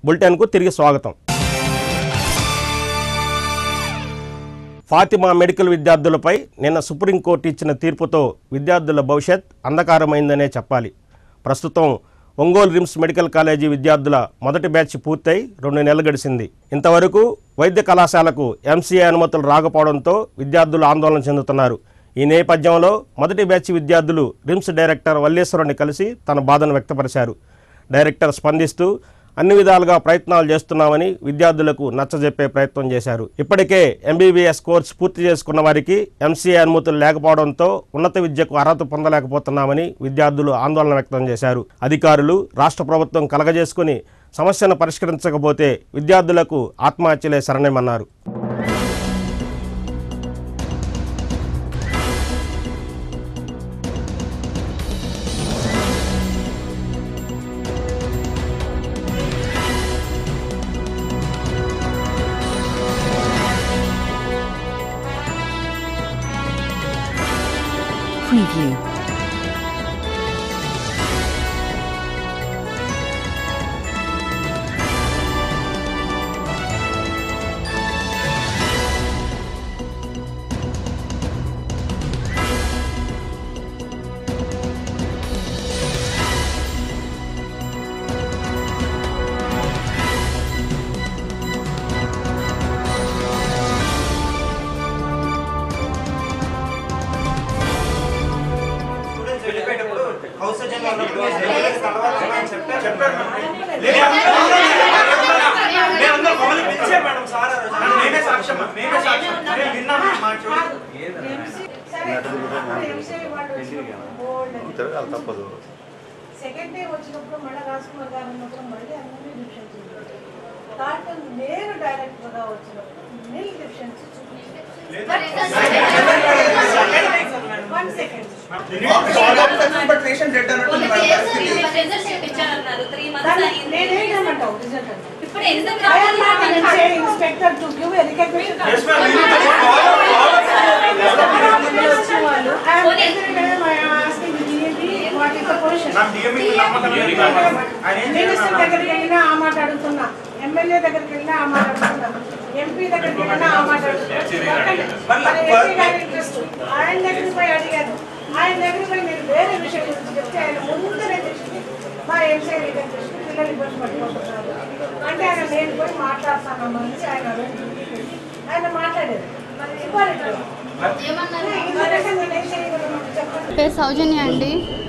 బులెటిన్కు తిరిగి స్వాగతం ఫాతిమా మెడికల్ విద్యార్థులపై నిన్న సుప్రీంకోర్టు ఇచ్చిన తీర్పుతో విద్యార్థుల భవిష్యత్ అంధకారమైందనే చెప్పాలి ప్రస్తుతం ఒంగోలు రిమ్స్ మెడికల్ కాలేజీ విద్యార్థుల మొదటి బ్యాచ్ పూర్తయి రెండు నెలలు గడిచింది ఇంతవరకు వైద్య కళాశాలకు ఎంసీఏ అనుమతులు రాకపోవడంతో విద్యార్థులు ఆందోళన చెందుతున్నారు ఈ నేపథ్యంలో మొదటి బ్యాచ్ విద్యార్థులు రిమ్స్ డైరెక్టర్ వల్లేశ్వరుని కలిసి తన బాధను వ్యక్తపరిచారు డైరెక్టర్ స్పందిస్తూ అన్ని విధాలుగా ప్రయత్నాలు చేస్తున్నామని విద్యార్థులకు నచ్చజెప్పే ప్రయత్నం చేశారు ఇప్పటికే ఎంబీబీఎస్ కోర్సు పూర్తి చేసుకున్న వారికి ఎంసీఏ అనుమతులు లేకపోవడంతో ఉన్నత విద్యకు అర్హత పొందలేకపోతున్నామని విద్యార్థులు ఆందోళన వ్యక్తం చేశారు అధికారులు రాష్ట్ర ప్రభుత్వం కలగజేసుకుని సమస్యను పరిష్కరించకపోతే విద్యార్థులకు ఆత్మహత్యలే శరణమన్నారు Preview. వెళ్ళిపోయేటప్పుడు హౌస్ సర్జన్ వాళ్ళు చెప్పారు చెప్పారు మేమందరం మమ్మల్ని పిలిచే మేడం సార్ ఆ రోజు. మేమే సాక్ష్యం మేమే సాక్ష్యం మేము విన్నాం మీ మాట చూడండి తిరగాలి తప్పదు సెకండ్ డే వచ్చినప్పుడు మళ్ళీ రాసుకున్న గారు ఉన్నప్పుడు మళ్ళీ అన్ని డిఫరెన్స్ థర్డ్ నేను డైరెక్టర్గా వచ్చినప్పుడు నిల్ డిఫరెన్స్ వన్ సెకండ్ నేనేమంటావు రిజల్ట్ అంటే ఇప్పుడు ఎందుకు I am not an NCA inspector to give a recognition. Yes, ma'am. We need to follow- follow I am every time I am asking the DAB what is the position. నాకు DME నమ్మకం లేదు madam. ఆయన ఏం చేయాలి minister madam? దగ్గరికి వెళ్ళినా ఆ మాట అడుగుతున్నా ఎమ్మెల్యే దగ్గరికి వెళ్ళినా ఆ మాట అడుగుతున్నా ఎంపీ దగ్గరికి వెళ్ళినా ఆ మాట అడుగుతున్నా మరి ఎంపీ గారి ఇంట్రెస్ట్ ఆయన దగ్గరికి పోయి అడిగాను ఆయన దగ్గరికి పోయి నేను వేరే విషయం గురించి చెప్తే ఆయన ముందరే తెచ్చింది మా ఎంసీ ఇంట్రెస్ట్ పిల్లలు ఇబ్బంది పట్టుకుంటున్నారు అంటే ఆయన నేను పోయి మాట్లాడతానమ్మా అనేసి ఆయన అడుగుతుంది. ఆయన మాట్లాడారు మరి ఇవ్వాలి కదా. ఇంతకంటే నేను ఏం చేయగలను చెప్పండి పేరు సౌజన్య అండి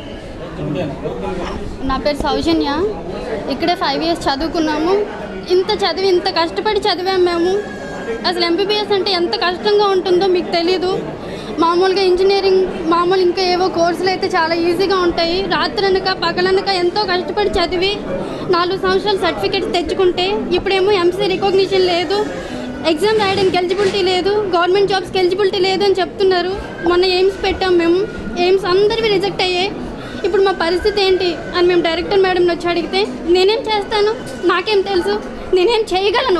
నా పేరు సౌజన్య ఇక్కడే ఫైవ్ ఇయర్స్ చదువుకున్నాము ఇంత చదివి ఇంత కష్టపడి చదివాము మేము అసలు ఎంబీబీఎస్ అంటే ఎంత కష్టంగా ఉంటుందో మీకు తెలీదు మామూలుగా ఇంజనీరింగ్ మామూలు ఇంకా ఏవో కోర్సులు అయితే చాలా ఈజీగా ఉంటాయి రాత్రనక పగలనక ఎంతో కష్టపడి చదివి నాలుగు సంవత్సరాలు సర్టిఫికేట్స్ తెచ్చుకుంటే ఇప్పుడేమో ఎంసీ రికగ్నిషన్ లేదు ఎగ్జామ్ రాయడానికి ఎలిజిబిలిటీ లేదు గవర్నమెంట్ జాబ్స్కి ఎలిజిబిలిటీ లేదు అని చెప్తున్నారు మొన్న ఎయిమ్స్ పెట్టాం మేము ఎయిమ్స్ అందరివి రిజెక్ట్ అయ్యాయి ఇప్పుడు మా పరిస్థితి ఏంటి అని మేము డైరెక్టర్ మేడంని వచ్చి అడిగితే నేనేం చేస్తాను నాకేం తెలుసు నేనేం చేయగలను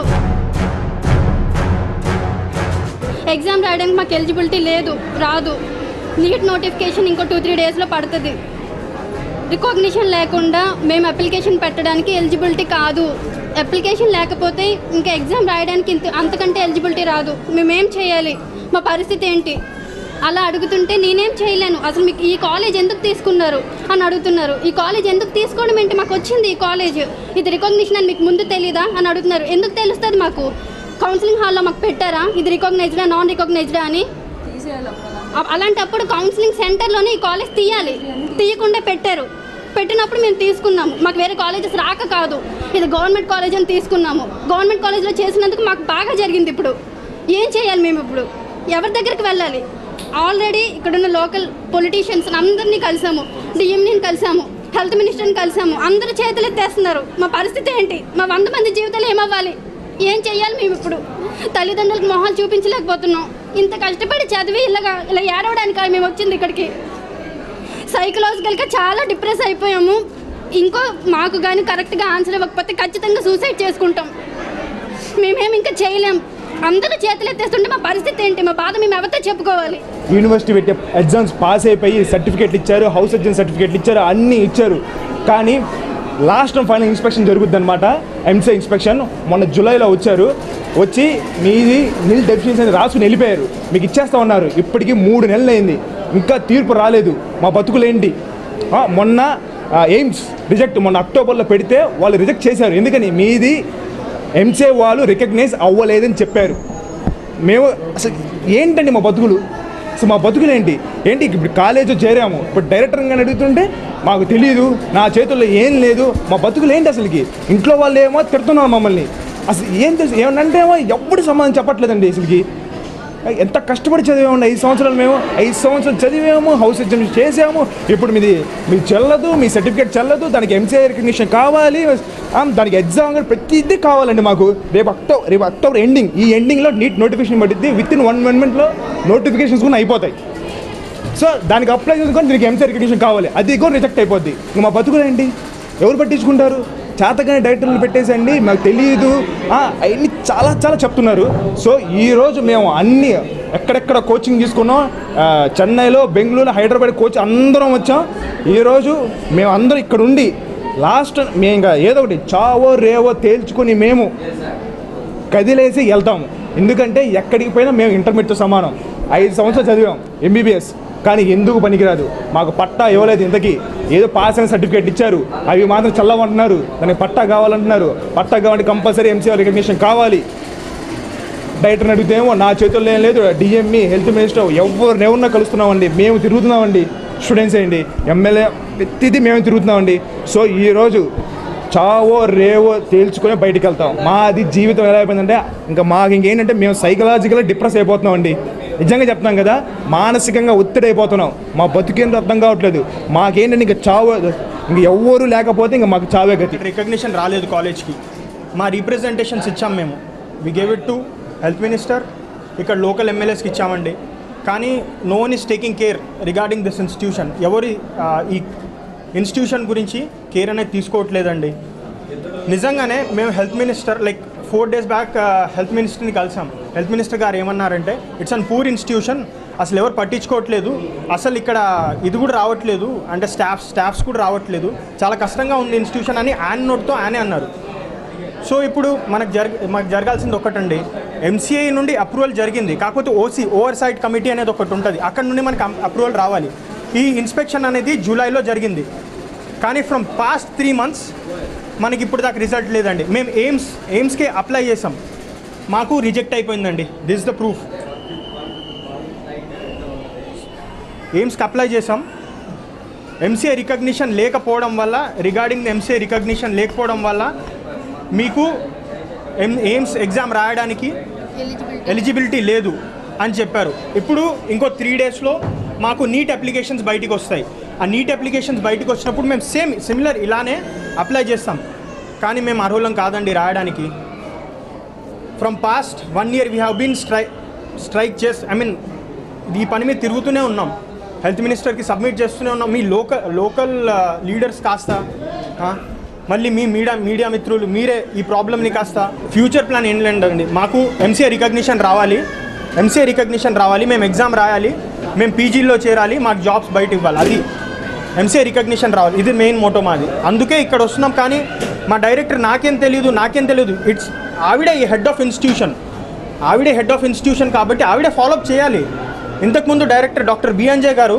ఎగ్జామ్ రాయడానికి మాకు ఎలిజిబిలిటీ లేదు రాదు నీట్ నోటిఫికేషన్ ఇంకో టూ త్రీ డేస్లో పడుతుంది రికగ్నిషన్ లేకుండా మేము అప్లికేషన్ పెట్టడానికి ఎలిజిబిలిటీ కాదు అప్లికేషన్ లేకపోతే ఇంకా ఎగ్జామ్ రాయడానికి ఇంత అంతకంటే ఎలిజిబిలిటీ రాదు మేమేం చేయాలి మా పరిస్థితి ఏంటి అలా అడుగుతుంటే నేనేం చేయలేను అసలు మీకు ఈ కాలేజ్ ఎందుకు తీసుకున్నారు అని అడుగుతున్నారు ఈ కాలేజ్ ఎందుకు తీసుకోవడం ఏంటి మాకు వచ్చింది ఈ కాలేజ్ ఇది రికగ్నిషన్ అని మీకు ముందు తెలీదా అని అడుగుతున్నారు ఎందుకు తెలుస్తుంది మాకు కౌన్సిలింగ్ హాల్లో మాకు పెట్టారా ఇది రికగ్నైజ్డా నాన్ రికగ్నైజ్డా అని అ- అలాంటప్పుడు కౌన్సిలింగ్ సెంటర్లోనే ఈ కాలేజ్ తీయాలి తీయకుండా పెట్టారు పెట్టినప్పుడు మేము తీసుకున్నాము మాకు వేరే కాలేజెస్ రాక కాదు ఇది గవర్నమెంట్ కాలేజ్ అని తీసుకున్నాము గవర్నమెంట్ కాలేజ్లో చేసినందుకు మాకు బాగా జరిగింది ఇప్పుడు ఏం చేయాలి మేము ఇప్పుడు ఎవరి దగ్గరికి వెళ్ళాలి ఆల్రెడీ ఇక్కడున్న లోకల్ పొలిటీషియన్స్ అందరినీ కలిసాము డిఎంని కలిసాము హెల్త్ మినిస్టర్ని కలిసాము అందరూ చేతులు ఎత్తేస్తున్నారు మా పరిస్థితి ఏంటి మా వంద మంది జీవితాలు ఏమవ్వాలి ఏం చెయ్యాలి మేము ఇప్పుడు తల్లిదండ్రులకు మొహాలు చూపించలేకపోతున్నాం ఇంత కష్టపడి చదివి ఇలాగా ఇలా ఏడవడానికి మేము వచ్చింది ఇక్కడికి సైకలాజికల్గా చాలా డిప్రెస్ అయిపోయాము ఇంకో మాకు కానీ కరెక్ట్గా ఆన్సర్ ఇవ్వకపోతే ఖచ్చితంగా సూసైడ్ చేసుకుంటాం మేమేం ఇంకా చేయలేం అందరూ చేతులు ఎత్తేస్తుంటే మా పరిస్థితి ఏంటి మా బాధ మేము ఎవరితో చెప్పుకోవాలి యూనివర్సిటీ పెట్టే ఎగ్జామ్స్ పాస్ అయిపోయి సర్టిఫికేట్లు ఇచ్చారు హౌస్ ఎగ్జామ్ సర్టిఫికేట్లు ఇచ్చారు అన్నీ ఇచ్చారు కానీ లాస్ట్ ఫైనల్ ఇన్స్పెక్షన్ జరుగుద్ది అనమాట ఎంసీ ఇన్స్పెక్షన్ మొన్న జూలైలో వచ్చారు వచ్చి మీది నిల్ డెఫిషియన్సీ అని రాసుకుని వెళ్ళిపోయారు మీకు ఇచ్చేస్తా ఉన్నారు ఇప్పటికీ మూడు నెలలు అయింది ఇంకా తీర్పు రాలేదు మా బతుకులేంటి ఆ, మొన్న ఆ, ఎయిమ్స్ రిజెక్ట్ మొన్న అక్టోబర్లో పెడితే వాళ్ళు రిజెక్ట్ చేశారు ఎందుకని మీది ఎంసే వాళ్ళు రికగ్నైజ్ అవ్వలేదని చెప్పారు మేము అసలు ఏంటండి మా బతుకులు అసలు మా బతుకులు ఏంటి ఏంటి ఇప్పుడు కాలేజ్ చేరాము ఇప్పుడు డైరెక్టర్ గారిని అడుగుతుంటే మాకు తెలియదు నా చేతుల్లో ఏం లేదు మా బతుకులు ఏంటి అసలుకి ఇంట్లో వాళ్ళు ఏమో తిడుతున్నారు మమ్మల్ని అసలు ఏం తెలుసు ఏమన్నంటే ఏమో ఎప్పుడు సమాధానం చెప్పట్లేదండి అసలుకి ఎంత కష్టపడి చదివాము ఐదు సంవత్సరాలు మేము ఐదు సంవత్సరాలు చదివాము హౌస్ ఎగ్జామ్స్ చేసాము ఇప్పుడు మీది మీ చెల్లదు మీ సర్టిఫికేట్ చెల్లదు దానికి ఎంసీఐ రికగ్నిషన్ కావాలి ఆ, దానికి ఎగ్జామ్ కానీ ప్రతిదీ కావాలండి మాకు రేపు అక్టోబర్ రేపు అక్టోబర్ ఎండింగ్ ఈ ఎండింగ్లో నీట్ నోటిఫికేషన్ పడుద్ది విత్ ఇన్ వన్ మంత్లో నోటిఫికేషన్స్ కూడా అయిపోతాయి సో దానికి అప్లై చేసుకొని దీనికి ఎంసీ రికగ్నిషన్ కావాలి అది కూడా రిజెక్ట్ అయిపోద్ది ఇంక మా బతుకులు ఏంటి ఎవరు పట్టించుకుంటారు చేతగానే డైరెక్టర్లు పెట్టేసండి మాకు తెలియదు ఆ, అవన్నీ చాలా చాలా చెప్తున్నారు సో ఈరోజు మేము అన్ని ఎక్కడెక్కడ కోచింగ్ తీసుకున్నాం ఆ, చెన్నైలో బెంగళూరు హైదరాబాద్ కోచ్ అందరం వచ్చాం ఈరోజు మేము అందరం ఇక్కడ ఉండి లాస్ట్ మేము ఇంకా ఏదో ఒకటి చావో రేవో తేల్చుకొని మేము కదిలేసి వెళ్తాము ఎందుకంటే ఎక్కడికి పోయినా మేము ఇంటర్మీడియట్తో సమానం ఐదు సంవత్సరాలు చదివాం ఎంబీబీఎస్ కానీ ఎందుకు పనికిరాదు మాకు పట్టా ఇవ్వలేదు ఇంతకీ ఏదో పాస్ అయిన సర్టిఫికేట్ ఇచ్చారు అవి మాత్రం చల్లవంటున్నారు దానికి పట్టా కావాలంటున్నారు పట్టా కావాలంటే కంపల్సరీ ఎంసీఆర్ రికగ్నిషన్ కావాలి డైరెక్టర్ని అడిగితేమో నా చేతుల్లో ఏం లేదు డిఎంఈ హెల్త్ మినిస్టర్ ఎవరు ఎవరినో కలుస్తున్నామండి మేము తిరుగుతున్నామండి స్టూడెంట్స్ ఏంటి ఎమ్మెల్యే ప్రతిదీ మేము తిరుగుతున్నామండి సో ఈరోజు చావో రేవో తేల్చుకొని బయటికి వెళ్తాం మాది జీవితం ఎలా అయిపోయిందంటే ఇంకా మాకు ఇంకేంటంటే మేము సైకలాజికల్గా డిప్రెస్ అయిపోతున్నామండి నిజంగా చెప్తున్నాం కదా మానసికంగా ఒత్తిడి అయిపోతున్నాం మా బతుకేందో అర్థం కావట్లేదు మాకేంటంటే ఇంకా చావు ఇంక ఎవ్వరూ లేకపోతే ఇంకా మాకు చావే గతి రికగ్నిషన్ రాలేదు కాలేజ్కి మా రిప్రజెంటేషన్స్ ఇచ్చాం మేము we gave it to health minister ఇక్కడ లోకల్ ఎమ్మెల్యేస్కి ఇచ్చామండి కానీ no one is taking care regarding this institution ఎవరి ఆ, ఈ ఇన్స్టిట్యూషన్ గురించి కేర్ అనేది తీసుకోవట్లేదండి నిజంగానే మేము health minister like four days back health మినిస్టర్ని కలిసాం హెల్త్ మినిస్టర్ గారు ఏమన్నారంటే ఇట్స్ అన్ పూర్ ఇన్స్టిట్యూషన్ అసలు ఎవరు పట్టించుకోవట్లేదు అసలు ఇక్కడ ఇది కూడా రావట్లేదు అంటే స్టాఫ్ స్టాఫ్స్ కూడా రావట్లేదు చాలా కష్టంగా ఉంది ఇన్స్టిట్యూషన్ అని ఆయన నోట్తో ఆయనే అన్నారు సో ఇప్పుడు మనకు జరగ మనకు జరగాల్సింది ఒకటండి ఎంసీఐ నుండి అప్రూవల్ జరిగింది కాకపోతే ఓసీ ఓవర్ సైట్ కమిటీ అనేది ఒకటి ఉంటుంది అక్కడ నుండి మనకు అప్రూవల్ రావాలి ఈ ఇన్స్పెక్షన్ అనేది జూలైలో జరిగింది కానీ ఫ్రమ్ పాస్ట్ త్రీ మంత్స్ మనకి ఇప్పుడు దాకా రిజల్ట్ లేదండి మేము ఎయిమ్స్ ఎయిమ్స్కి అప్లై చేసాం మాకు రిజెక్ట్ అయిపోయిందండి దిస్ ద ప్రూఫ్ ఎయిమ్స్కి అప్లై చేసాం ఎంసీఏ రికగ్నిషన్ లేకపోవడం వల్ల రిగార్డింగ్ ఎంసీఏ రికగ్నిషన్ లేకపోవడం వల్ల మీకు ఎం ఎయిమ్స్ ఎగ్జామ్ రాయడానికి ఎలిజిబిలిటీ లేదు అని చెప్పారు ఇప్పుడు ఇంకో త్రీ డేస్లో మాకు నీట్ అప్లికేషన్స్ బయటికి వస్తాయి ఆ నీట్ అప్లికేషన్స్ బయటికి వచ్చినప్పుడు మేము సేమ్ సిమిలర్ ఇలానే అప్లై చేస్తాం కానీ మేము అర్హులం కాదండి రాయడానికి from past one year we have been స్ట్రై స్ట్రైక్ చేస్ ఐ మీన్ ఈ పని మీద తిరుగుతూనే ఉన్నాం హెల్త్ మినిస్టర్కి సబ్మిట్ చేస్తూనే ఉన్నాం మీ లోకల్ లోకల్ లీడర్స్ కాస్త ఆ, మళ్ళీ మీ మీడియా మీడియా మిత్రులు మీరే ఈ ప్రాబ్లమ్ని కాస్త ఫ్యూచర్ ప్లాన్ ఏంటండి మాకు ఎంసీఏ రికగ్నిషన్ రావాలి ఎంసీఏ రికగ్నిషన్ రావాలి మేము ఎగ్జామ్ రాయాలి మేము పీజీలో చేరాలి మాకు జాబ్స్ బయట ఇవ్వాలి అది ఎంసీఏ రికగ్నిషన్ రావాలి ఇది మెయిన్ మోటో మాది అందుకే ఇక్కడ వస్తున్నాం కానీ మా డైరెక్టర్ నాకేం తెలియదు నాకేం తెలియదు ఇట్స్ ఆవిడే ఈ హెడ్ ఆఫ్ ఇన్స్టిట్యూషన్ ఆవిడే హెడ్ ఆఫ్ ఇన్స్టిట్యూషన్ కాబట్టి ఆవిడే ఫాలోఅప్ చేయాలి ఇంతకుముందు డైరెక్టర్ డాక్టర్ బిఎన్జే గారు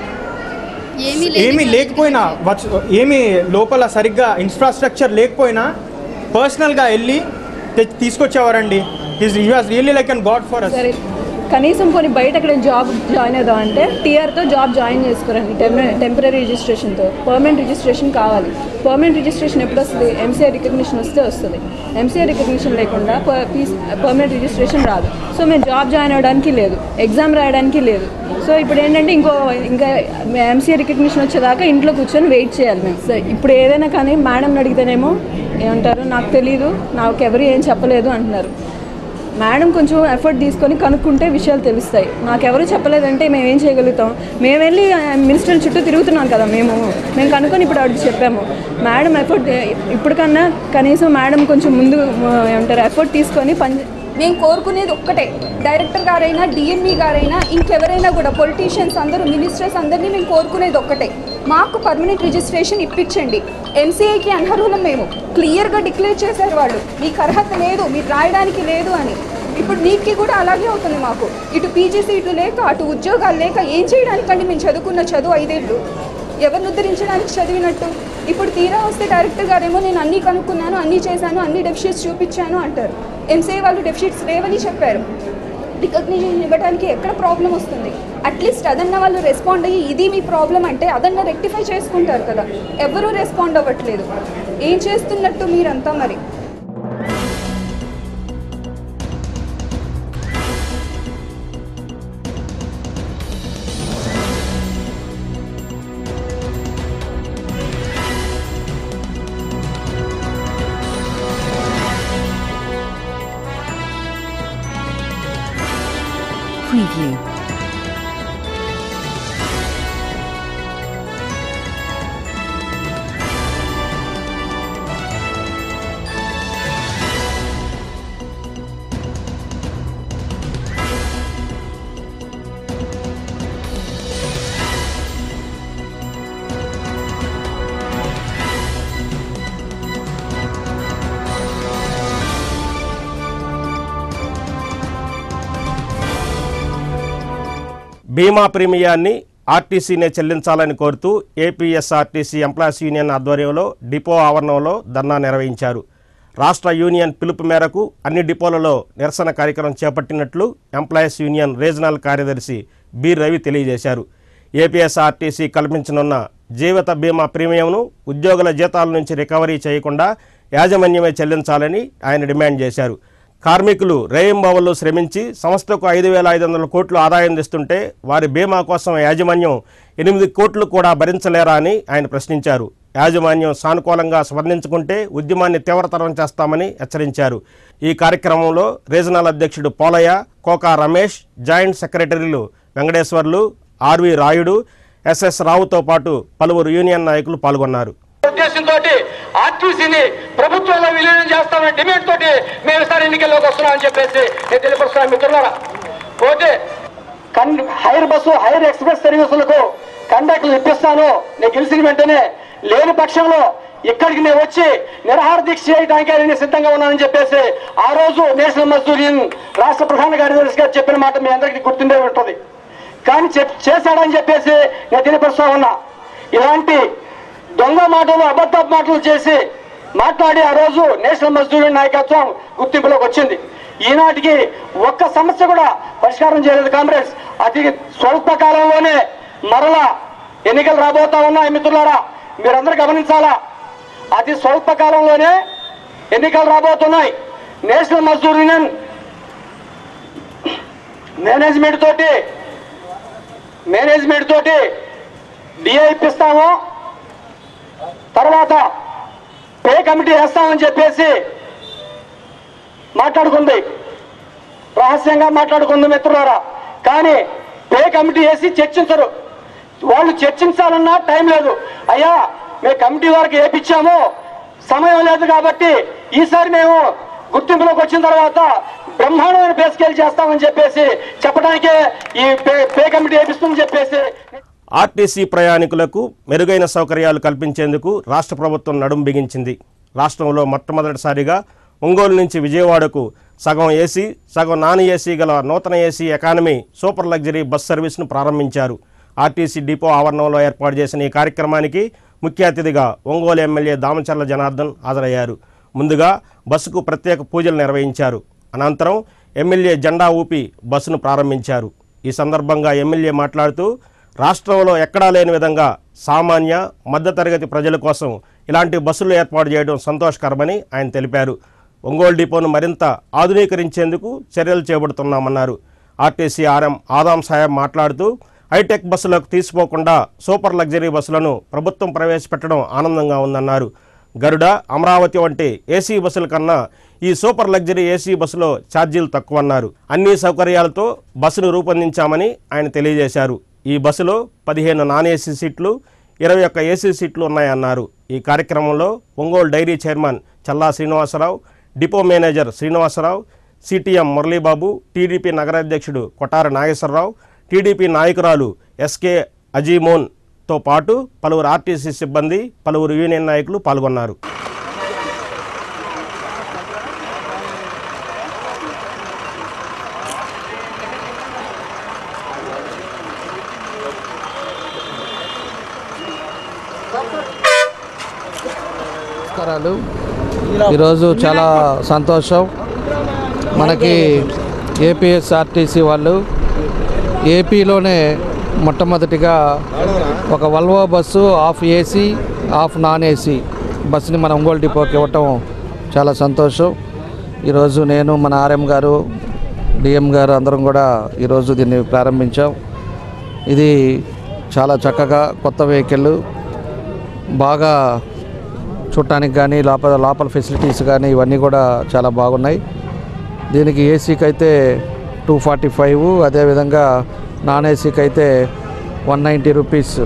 ఏమీ ఏమీ లేకపోయినా వచ్చ- ఏమీ లోపల సరిగ్గా ఇన్ఫ్రాస్ట్రక్చర్ లేకపోయినా పర్సనల్గా వెళ్ళి తె- తీసుకొచ్చేవారండి is you has really like an God for us సరే కనీసం కొన్ని బయట ఎక్కడ జాబ్ జాయిన్ అవుదాం అంటే టీఆర్తో జాబ్ జాయిన్ చేసుకోరండి టెంపరీ రిజిస్ట్రేషన్తో పర్మనెంట్ రిజిస్ట్రేషన్ కావాలి పర్మనెంట్ రిజిస్ట్రేషన్ ఎప్పుడు వస్తుంది ఎంసీఐ రికగ్నిషన్ వస్తే వస్తుంది ఎంసీఐ రికగ్నిషన్ లేకుండా పర్మనెంట్ రిజిస్ట్రేషన్ రాదు సో మేము జాబ్ జాయిన్ అవ్వడానికి లేదు ఎగ్జామ్ రాయడానికి లేదు సో ఇప్పుడు ఏంటంటే ఇంకో ఇంకా ఎంసీఐ రికగ్నిషన్ వచ్చేదాకా ఇంట్లో కూర్చొని వెయిట్ చేయాలి మేము సో ఇప్పుడు ఏదైనా కానీ మేడం అడిగితేనేమో ఏమంటారు నాకు తెలీదు నాకు ఎవరు ఏం చెప్పలేదు అంటున్నారు మేడం కొంచెం ఎఫర్ట్ తీసుకొని కనుక్కుంటే విషయాలు తెలుస్తాయి నాకెవరు చెప్పలేదంటే మేము ఏం చేయగలుగుతాం మేము వెళ్ళి మినిస్టర్ చుట్టూ తిరుగుతున్నాం కదా మేము మేము కనుక్కొని ఇప్పుడు ఆవిడకి చెప్పాము మేడం ఎఫర్ట్ ఇప్పటికన్నా కనీసం మేడం కొంచెం ముందు ఆ, ఏమంటారు ఎఫర్ట్ తీసుకొని పని మేము కోరుకునేది ఒక్కటే డైరెక్టర్ గారైనా డిఎంఈ గారైనా ఇంకెవరైనా కూడా పొలిటీషియన్స్ అందరూ మినిస్టర్స్ అందరినీ మేము కోరుకునేది ఒక్కటే మాకు పర్మనెంట్ రిజిస్ట్రేషన్ ఇప్పించండి ఎంసీఏకి అనర్హులం మేము క్లియర్గా డిక్లేర్ చేశారు వాళ్ళు మీకు అర్హత లేదు మీరు రాయడానికి లేదు అని ఇప్పుడు నీట్కి కూడా అలాగే అవుతుంది మాకు ఇటు పీజీ సీట్లు లేక అటు ఉద్యోగాలు లేక ఏం చేయడానికండి మేము చదువుకున్న చదువు ఐదేళ్ళు ఎవరిని ఉద్ధరించడానికి చదివినట్టు ఇప్పుడు తీరా వస్తే డైరెక్టర్ గారేమో నేను అన్నీ కనుక్కున్నాను అన్నీ చేశాను అన్ని డెఫిషిట్స్ చూపించాను అంటారు ఎంసీఏ వాళ్ళు డెఫిషిట్స్ లేవని చెప్పారు రికగ్నిషన్ ఇవ్వడానికి ఎక్కడ ప్రాబ్లం వస్తుంది అట్లీస్ట్ అదన్న వాళ్ళు రెస్పాండ్ అయ్యి ఇది మీ ప్రాబ్లం అంటే అదన్న రెక్టిఫై చేసుకుంటారు కదా ఎవరూ రెస్పాండ్ అవ్వట్లేదు ఏం చేస్తున్నట్టు మీరంతా మరి Preview. బీమా ప్రీమియాన్ని ఆర్టీసీనే చెల్లించాలని కోరుతూ ఏపీఎస్ఆర్టీసీ ఎంప్లాయీస్ యూనియన్ ఆధ్వర్యంలో డిపో ఆవరణంలో ధర్నా నిర్వహించారు రాష్ట్ర యూనియన్ పిలుపు మేరకు అన్ని డిపోలలో నిరసన కార్యక్రమం చేపట్టినట్లు ఎంప్లాయీస్ యూనియన్ రీజనల్ కార్యదర్శి బి రవి తెలియజేశారు ఏపీఎస్ఆర్టీసీ కల్పించనున్న జీవిత బీమా ప్రీమియంను ఉద్యోగుల జీతాల నుంచి రికవరీ చేయకుండా యాజమాన్యమే చెల్లించాలని ఆయన డిమాండ్ చేశారు కార్మికులు రేయింబావుల్లో శ్రమించి సంస్థకు ఐదు వేల ఐదు వందల కోట్లు ఆదాయం తెస్తుంటే వారి బీమా కోసం యాజమాన్యం ఎనిమిది కోట్లు కూడా భరించలేరా అని ఆయన ప్రశ్నించారు యాజమాన్యం సానుకూలంగా స్పందించుకుంటే ఉద్యమాన్ని తీవ్రతరం చేస్తామని హెచ్చరించారు ఈ కార్యక్రమంలో రీజనల్ అధ్యక్షుడు పోలయ్య కోకా రమేష్ జాయింట్ సెక్రటరీలు వెంకటేశ్వర్లు ఆర్వి రాయుడు ఎస్ఎస్ రావుతో పాటు పలువురు యూనియన్ నాయకులు పాల్గొన్నారు ఉద్దేశంతో ఆర్టీసీని ప్రభుత్వంలో విలీనం చేస్తామనే డిమాండ్ తోటి మేము ఈసారి ఎన్నికల్లోకి వస్తున్నామని చెప్పేసి నేను తెలియపరుస్తున్నాను మిత్రులారా పోతే కన్ హైర్ బస్సు హైర్ ఎక్స్ప్రెస్ సర్వీసులకు కండక్టర్లు ఇప్పిస్తాను నేను గెలిచిన వెంటనే లేని పక్షంలో ఇక్కడికి నేను వచ్చి నిరహార దీక్ష చేయడానికి నేను సిద్ధంగా ఉన్నానని చెప్పేసి ఆ రోజు నేషనల్ మజ్దూర్ యూనియన్ రాష్ట్ర ప్రధాన కార్యదర్శి గారు చెప్పిన మాట మీ అందరికీ గుర్తుండే ఉంటుంది కానీ చెప్- చేశాడని చెప్పేసి నేను తెలియపరుస్తా ఉన్నా ఇలాంటి దొంగ మాటలు అబద్ధ మాటలు చేసి మాట్లాడి ఆ రోజు నేషనల్ మజ్దూర్ నాయకత్వం గుర్తింపులోకి వచ్చింది ఈనాటికి ఒక్క సమస్య కూడా పరిష్కారం చేయలేదు కాంగ్రెస్ అతి స్వల్ప కాలంలోనే మరలా ఎన్నికలు రాబోతా ఉన్నాయి మిత్రులారా మీరందరూ గమనించాలా అతి స్వల్ప కాలంలోనే ఎన్నికలు రాబోతున్నాయి నేషనల్ మజ్దూర్ యూనియన్ మేనేజ్మెంట్ తోటి మేనేజ్మెంట్ తోటి డిఏ ఇప్పిస్తాము తర్వాత పే కమిటీ వేస్తామని చెప్పేసి మాట్లాడుకుంది రహస్యంగా మాట్లాడుకుంది మిత్రులారా కానీ పే కమిటీ వేసి చర్చించరు వాళ్ళు చర్చించాలన్నా టైం లేదు అయ్యా మేము కమిటీ వారికి వేపించాము సమయం లేదు కాబట్టి ఈసారి మేము గుర్తింపులోకి వచ్చిన తర్వాత బ్రహ్మాండమైన పే స్కేల్ చేస్తామని చెప్పేసి చెప్పడానికే ఈ పే పే కమిటీ వేపిస్తుందని చెప్పేసి ఆర్టీసీ ప్రయాణికులకు మెరుగైన సౌకర్యాలు కల్పించేందుకు రాష్ట్ర ప్రభుత్వం నడుం బిగించింది రాష్ట్రంలో మొట్టమొదటిసారిగా ఒంగోలు నుంచి విజయవాడకు సగం ఏసీ సగం నాన్ ఏసీ గల నూతన AC economy super luxury bus సర్వీస్ను ప్రారంభించారు ఆర్టీసీ డిపో ఆవరణంలో ఏర్పాటు చేసిన ఈ కార్యక్రమానికి ముఖ్య అతిథిగా ఒంగోలు ఎమ్మెల్యే దామచర్ల జనార్దన్ హాజరయ్యారు ముందుగా బస్సుకు ప్రత్యేక పూజలు నిర్వహించారు అనంతరం ఎమ్మెల్యే జెండా ఊపి బస్సును ప్రారంభించారు ఈ సందర్భంగా ఎమ్మెల్యే మాట్లాడుతూ రాష్ట్రంలో ఎక్కడా లేని విధంగా సామాన్య మధ్యతరగతి ప్రజల కోసం ఇలాంటి బస్సులు ఏర్పాటు చేయడం సంతోషకరమని ఆయన తెలిపారు ఒంగోలు డిపోను మరింత ఆధునీకరించేందుకు చర్యలు చేపడుతున్నామన్నారు ఆర్టీసీ ఆర్ఎం ఆదాం సాహెబ్ మాట్లాడుతూ హైటెక్ బస్సులకు తీసిపోకుండా సూపర్ లగ్జరీ బస్సులను ప్రభుత్వం ప్రవేశపెట్టడం ఆనందంగా ఉందన్నారు గరుడ అమరావతి వంటి ఏసీ బస్సుల కన్నా ఈ సూపర్ లగ్జరీ ఏసీ బస్సులో ఛార్జీలు తక్కువన్నారు అన్ని సౌకర్యాలతో బస్సును రూపొందించామని ఆయన తెలియజేశారు ఈ బస్సులో పదిహేను నాన్ ఏసీ సీట్లు ఇరవై ఒక్క ఏసీ సీట్లు ఉన్నాయన్నారు ఈ కార్యక్రమంలో Ongole dairy chairman Challa Srinivasarao depot manager Srinivasarao CTM Muralibabu TDP నగరాధ్యక్షుడు కొటార నాగేశ్వరరావు టీడీపీ నాయకురాలు ఎస్కే అజీమోన్ తో పాటు పలువురు ఆర్టీసీ సిబ్బంది పలువురు యూనియన్ నాయకులు పాల్గొన్నారు నమస్కారాలు ఈరోజు చాలా సంతోషం మనకి ఏపీఎస్ఆర్టీసీ వాళ్ళు ఏపీలోనే మొట్టమొదటిగా ఒక Volvo bus of AC of non AC బస్సుని మన ఒంగోలు డిపోకి ఇవ్వటం చాలా సంతోషం ఈరోజు నేను మన ఆర్ఎం గారు డిఎం గారు అందరం కూడా ఈరోజు దీన్ని ప్రారంభించాం ఇది చాలా చక్కగా కొత్త వెహికల్ బాగా చూడటానికి కానీ లోపల లోపల ఫెసిలిటీస్ కానీ ఇవన్నీ కూడా చాలా బాగున్నాయి దీనికి ఏసీకి అయితే టూ ఫార్టీ ఫైవ్ అదేవిధంగా నాన్ ఏసీకి అయితే వన్ నైంటీ రూపీస్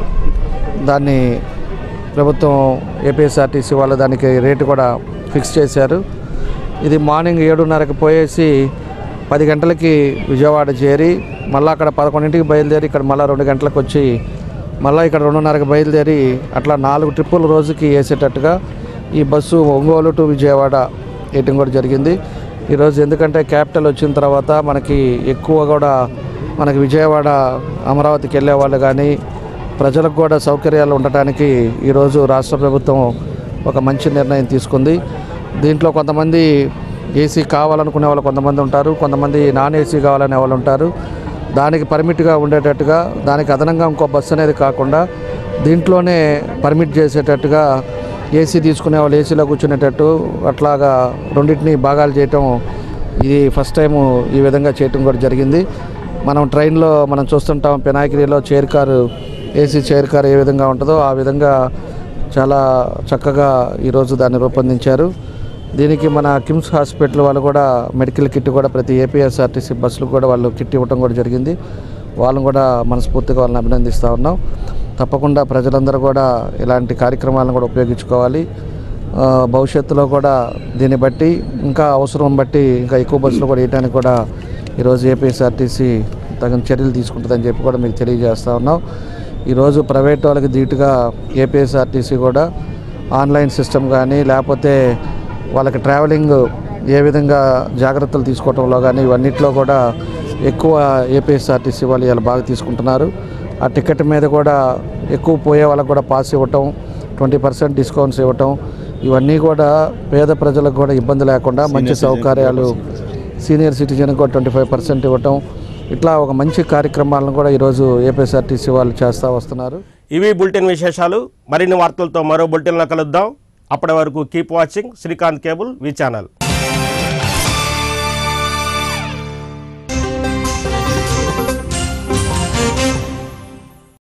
దాన్ని ప్రభుత్వం ఏపీఎస్ఆర్టీసీ వాళ్ళు దానికి రేటు కూడా ఫిక్స్ చేశారు ఇది మార్నింగ్ ఏడున్నరకి పోయేసి పది గంటలకి విజయవాడ చేరి మళ్ళీ అక్కడ పదకొండింటికి బయలుదేరి ఇక్కడ మళ్ళీ రెండు గంటలకు వచ్చి మళ్ళీ ఇక్కడ రెండున్నరకి బయలుదేరి అట్లా నాలుగు ట్రిప్పులు రోజుకి వేసేటట్టుగా ఈ బస్సు ఒంగోలు టు విజయవాడ వేయటం కూడా జరిగింది ఈరోజు ఎందుకంటే క్యాపిటల్ వచ్చిన తర్వాత మనకి ఎక్కువ కూడా మనకి విజయవాడ అమరావతికి వెళ్ళే వాళ్ళు కానీ ప్రజలకు కూడా సౌకర్యాలు ఉండటానికి ఈరోజు రాష్ట్ర ప్రభుత్వం ఒక మంచి నిర్ణయం తీసుకుంది దీంట్లో కొంతమంది ఏసీ కావాలనుకునే వాళ్ళు కొంతమంది ఉంటారు కొంతమంది నాన్ ఏసీ కావాలనే వాళ్ళు ఉంటారు దానికి పర్మిట్గా ఉండేటట్టుగా దానికి అదనంగా ఇంకో బస్సు అనేది కాకుండా దీంట్లోనే పర్మిట్ చేసేటట్టుగా ఏసీ తీసుకునే వాళ్ళు ఏసీలో కూర్చునేటట్టు అట్లాగా రెండింటిని భాగాలు చేయటం ఇది ఫస్ట్ టైం ఈ విధంగా చేయటం కూడా జరిగింది మనం ట్రైన్లో మనం చూస్తుంటాం పినాకిరిలో chair car AC chair car ఏ విధంగా ఉంటుందో ఆ విధంగా చాలా చక్కగా ఈరోజు దాన్ని రూపొందించారు దీనికి మన కిమ్స్ హాస్పిటల్ వాళ్ళు కూడా మెడికల్ కిట్ కూడా ప్రతి ఏపీఎస్ఆర్టీసీ బస్సులు కూడా వాళ్ళు కిట్ ఇవ్వడం కూడా జరిగింది వాళ్ళని కూడా మనస్ఫూర్తిగా వాళ్ళని అభినందిస్తూ ఉన్నాం తప్పకుండా ప్రజలందరూ కూడా ఇలాంటి కార్యక్రమాలను కూడా ఉపయోగించుకోవాలి ఆ, భవిష్యత్తులో కూడా దీన్ని బట్టి ఇంకా అవసరం బట్టి ఇంకా ఎక్కువ బస్సులు కూడా వేయడానికి కూడా ఈరోజు ఏపీఎస్ఆర్టీసీ తగిన చర్యలు తీసుకుంటుందని చెప్పి కూడా మీకు తెలియజేస్తా ఉన్నాం ఈరోజు ప్రైవేట్ వాళ్ళకి ధీటుగా ఏపీఎస్ఆర్టీసీ కూడా ఆన్లైన్ సిస్టమ్ కానీ లేకపోతే వాళ్ళకి ట్రావెలింగ్ ఏ విధంగా జాగ్రత్తలు తీసుకోవటంలో కానీ ఇవన్నిట్లో కూడా ఎక్కువ ఏపీఎస్ఆర్టీసీ వాళ్ళు ఇలా బాగా తీసుకుంటున్నారు ఆ టికెట్ మీద కూడా ఎక్కువ పోయే వాళ్ళకి కూడా పాస్ ఇవ్వటం ట్వంటీ పర్సెంట్ డిస్కౌంట్స్ ఇవ్వటం ఇవన్నీ కూడా పేద ప్రజలకు కూడా ఇబ్బంది లేకుండా మంచి సౌకర్యాలు సీనియర్ సిటిజన్ కూడా ట్వంటీ ఫైవ్ పర్సెంట్ ఇవ్వటం ఇట్లా ఒక మంచి కార్యక్రమాలను కూడా ఈరోజు ఏపీఎస్ఆర్టీసీ వాళ్ళు చేస్తూ వస్తున్నారు ఇవి బులెటిన్ విశేషాలు మరిన్ని వార్తలతో మరో బులెటిన్లో కలుద్దాం అప్పటి వరకు keep watching Srikanth cable V channel